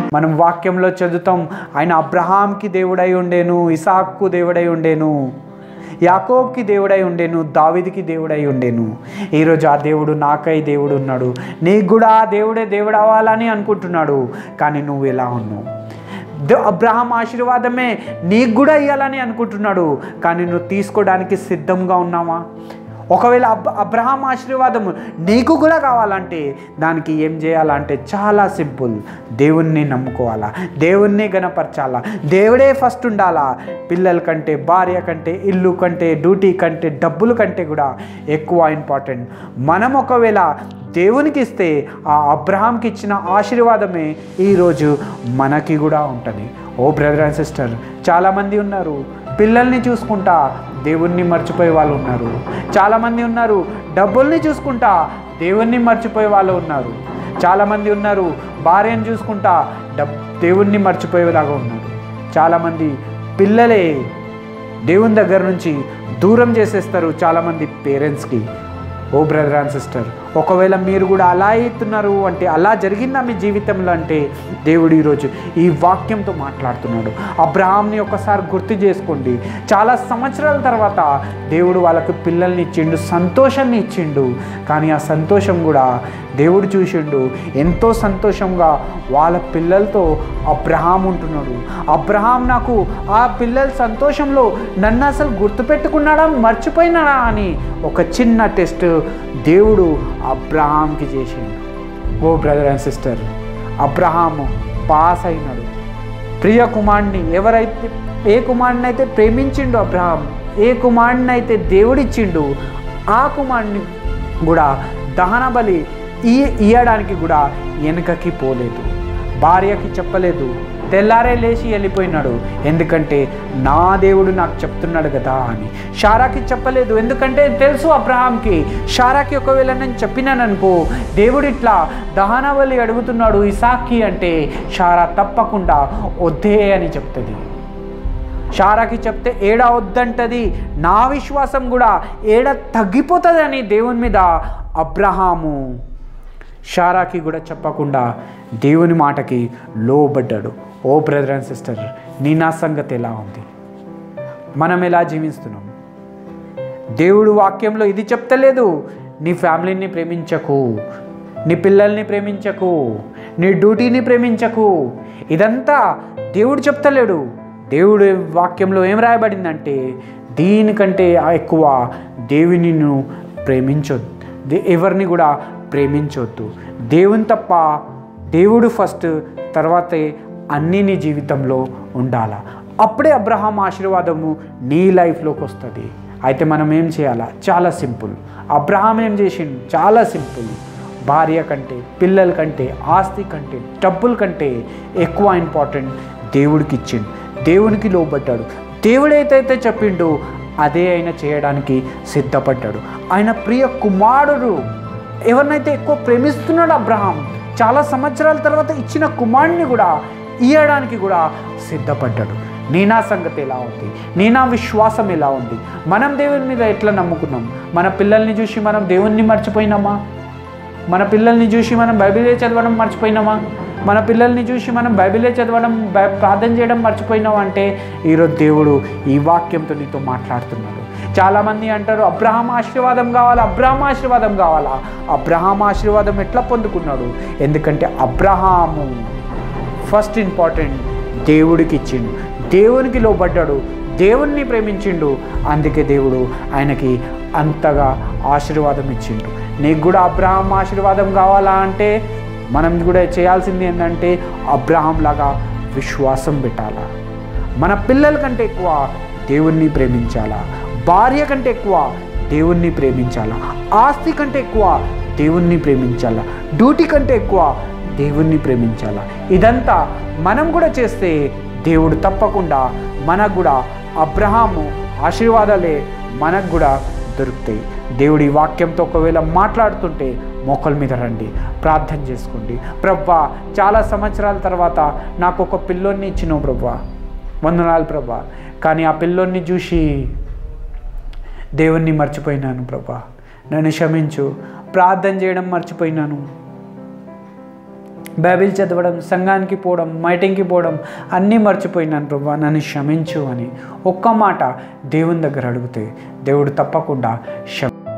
మనం వాక్యంలో చదువుతాం ఆయన అబ్రహాంకి దేవుడై ఉండేను ఇసాక్కు దేవుడై ఉండేను యాకోబ్కి దేవుడై ఉండేను దావిదికి దేవుడై ఉండేను ఈరోజు ఆ దేవుడు నాకై దేవుడు ఉన్నాడు నీకు కూడా ఆ దేవుడే దేవుడు అవ్వాలని అనుకుంటున్నాడు కానీ నువ్వు ఎలా ఉన్నావు ద- అబ్రహాం ఆశీర్వాదమే నీకు కూడా ఇవ్వాలని అనుకుంటున్నాడు కానీ నువ్వు తీసుకోవడానికి సిద్ధంగా ఉన్నావా ఒకవేళ అబ్ అబ్రహాం ఆశీర్వాదం నీకు కూడా కావాలంటే దానికి ఏం చేయాలంటే చాలా సింపుల్ దేవుణ్ణి నమ్ముకోవాలా దేవుణ్ణి గణపరచాలా దేవుడే ఫస్ట్ ఉండాలా పిల్లల కంటే భార్య కంటే ఇల్లు కంటే డ్యూటీ కంటే డబ్బుల కంటే కూడా ఎక్కువ ఇంపార్టెంట్ మనం ఒకవేళ దేవునికి ఇస్తే ఆ అబ్రహాంకి ఇచ్చిన ఆశీర్వాదమే ఈరోజు మనకి కూడా ఉంటుంది ఓ బ్రదర్ అండ్ సిస్టర్ చాలామంది ఉన్నారు పిల్లల్ని చూసుకుంటా దేవుణ్ణి మర్చిపోయే వాళ్ళు ఉన్నారు చాలామంది ఉన్నారు డబ్బుల్ని చూసుకుంటా దేవుణ్ణి మర్చిపోయే వాళ్ళు ఉన్నారు చాలామంది ఉన్నారు భార్యను చూసుకుంటా డబ్ దేవుణ్ణి మర్చిపోయేలాగా ఉన్నారు చాలామంది పిల్లలే దేవుని దగ్గర నుంచి దూరం చేసేస్తారు చాలామంది పేరెంట్స్కి ఓ బ్రదర్ అండ్ సిస్టర్ ఒకవేళ మీరు కూడా అలా అవుతున్నారు అంటే అలా జరిగిందా మీ జీవితంలో అంటే దేవుడు ఈరోజు ఈ వాక్యంతో మాట్లాడుతున్నాడు అబ్రహాంని ఒకసారి గుర్తు చేసుకోండి చాలా సంవత్సరాల తర్వాత దేవుడు వాళ్ళకు పిల్లల్ని ఇచ్చిండు సంతోషాన్ని ఇచ్చిండు కానీ ఆ సంతోషం కూడా దేవుడు చూసిండు ఎంతో సంతోషంగా వాళ్ళ పిల్లలతో అబ్రహాం ఉంటున్నాడు అబ్రహాం నాకు ఆ పిల్లల సంతోషంలో నన్ను అసలు గుర్తుపెట్టుకున్నాడా మర్చిపోయినాడా అని ఒక చిన్న టెస్ట్ దేవుడు అబ్రహాంకి చేసిండు ఓ బ్రదర్ అండ్ సిస్టర్ అబ్రహాము పాస్ అయినాడు ప్రియ కుమారుడిని ఎవరైతే ఏ కుమారుడిని అయితే ప్రేమించిండు అబ్రహాం ఏ కుమారుడిని అయితే దేవుడిచ్చిండు ఆ కుమారుడిని కూడా దహన బలి ఈ ఇయ్యడానికి కూడా వెనుకకి పోలేదు భార్యకి చెప్పలేదు తెల్లారే లేచి వెళ్ళిపోయినాడు ఎందుకంటే నా దేవుడు నాకు చెప్తున్నాడు కదా అని షారాకి చెప్పలేదు ఎందుకంటే తెలుసు అబ్రహాంకి షారాకి ఒకవేళ నేను చెప్పినాననుకో దేవుడు ఇట్లా దహనబలి అడుగుతున్నాడు ఇసాక్కి అంటే షారా తప్పకుండా వద్దే అని చెప్తుంది షారాకి చెప్తే ఏడ వద్దంటది నా విశ్వాసం కూడా ఏడ తగ్గిపోతుందని దేవుని మీద అబ్రహాము షారాకి కూడా చెప్పకుండా దేవుని మాటకి లోబడ్డాడు ఓ బ్రదర్ అండ్ సిస్టర్ నీ నా సంగతి ఎలా ఉంది మనం ఎలా జీవిస్తున్నాం దేవుడు వాక్యంలో ఇది చెప్తలేదు నీ ఫ్యామిలీని ప్రేమించకు నీ పిల్లల్ని ప్రేమించకు నీ డ్యూటీని ప్రేమించకు ఇదంతా దేవుడు చెప్తలేడు దేవుడు వాక్యంలో ఏం రాయబడిందంటే దీనికంటే ఎక్కువ దేవుని నువ్వు ప్రేమించొద్దు దే- ఎవరిని కూడా ప్రేమించొద్దు దేవుని తప్ప దేవుడు ఫస్ట్ తర్వాతే అన్నీ నీ జీవితంలో ఉండాలా అప్పుడే అబ్రహాం ఆశీర్వాదము నీ లైఫ్లోకి వస్తుంది అయితే మనం ఏం చేయాలా చాలా సింపుల్ అబ్రహాం ఏం చేసిండు చాలా సింపుల్ భార్య కంటే పిల్లల కంటే ఆస్తి కంటే డబ్బుల కంటే ఎక్కువ ఇంపార్టెంట్ దేవుడికి ఇచ్చిండు దేవునికి లోబడ్డాడు దేవుడు ఏదైతే చెప్పిండో అదే ఆయన చేయడానికి సిద్ధపడ్డాడు ఆయన ప్రియ కుమారుడు ఎవరినైతే ఎక్కువ ప్రేమిస్తున్నాడు అబ్రహాం చాలా సంవత్సరాల తర్వాత ఇచ్చిన కుమారుడిని కూడా ఇయ్యడానికి కూడా సిద్ధపడ్డాడు నీ నా సంగతి ఎలా ఉంది నీ నా విశ్వాసం ఎలా ఉంది మనం దేవుని మీద ఎట్లా నమ్ముకున్నాం మన పిల్లల్ని చూసి మనం దేవుణ్ణి మర్చిపోయినామా మన పిల్లల్ని చూసి మనం బైబిలే చదవడం మర్చిపోయినామా మన పిల్లల్ని చూసి మనం బైబిలే చదవడం బై- ప్రార్థన చేయడం మర్చిపోయినామా అంటే ఈరోజు దేవుడు ఈ వాక్యంతో నీతో మాట్లాడుతున్నాడు చాలామంది అంటారు అబ్రహాం ఆశీర్వాదం కావాలా అబ్రహాం ఆశీర్వాదం కావాలా అబ్రహాం ఆశీర్వాదం ఎట్లా పొందుకున్నాడు ఎందుకంటే అబ్రహాము ఫస్ట్ ఇంపార్టెంట్ దేవుడికి ఇచ్చిండు దేవునికి లోబడ్డాడు దేవుణ్ణి ప్రేమించిండు అందుకే దేవుడు ఆయనకి అంతగా ఆశీర్వాదం ఇచ్చిండు నీకు కూడా అబ్రహాం ఆశీర్వాదం కావాలా అంటే మనం కూడా చేయాల్సింది ఏంటంటే అబ్రహాం లాగా విశ్వాసం పెట్టాలా మన పిల్లల కంటే ఎక్కువ దేవుణ్ణి ప్రేమించాలా భార్య కంటే ఎక్కువ దేవుణ్ణి ప్రేమించాలా ఆస్తి కంటే ఎక్కువ దేవుణ్ణి ప్రేమించాలా డ్యూటీ కంటే ఎక్కువ దేవుణ్ణి ప్రేమించాలా ఇదంతా మనం కూడా చేస్తే దేవుడు తప్పకుండా మనకు కూడా అబ్రహాము ఆశీర్వాదాలే మనకు కూడా దొరుకుతాయి దేవుడి వాక్యంతో ఒకవేళ మాట్లాడుతుంటే మోకల మీద రండి ప్రార్థన చేసుకోండి ప్రవ్వా చాలా సంవత్సరాల తర్వాత నాకు ఒక పిల్లోన్ని ఇచ్చినావు ప్రవ్వా వందనాలు ప్రభా కానీ ఆ పిల్లోన్ని చూసి దేవుణ్ణి మర్చిపోయినాను ప్రభా నన్ను క్షమించు ప్రార్థన చేయడం మర్చిపోయినాను బైబిల్ చదవడం సంఘానికి పోవడం మైటింగ్కి పోవడం అన్నీ మర్చిపోయినాను ప్రభా నన్ను క్షమించు అని ఒక్క మాట దేవుని దగ్గర అడిగితే దేవుడు తప్పకుండా క్షమ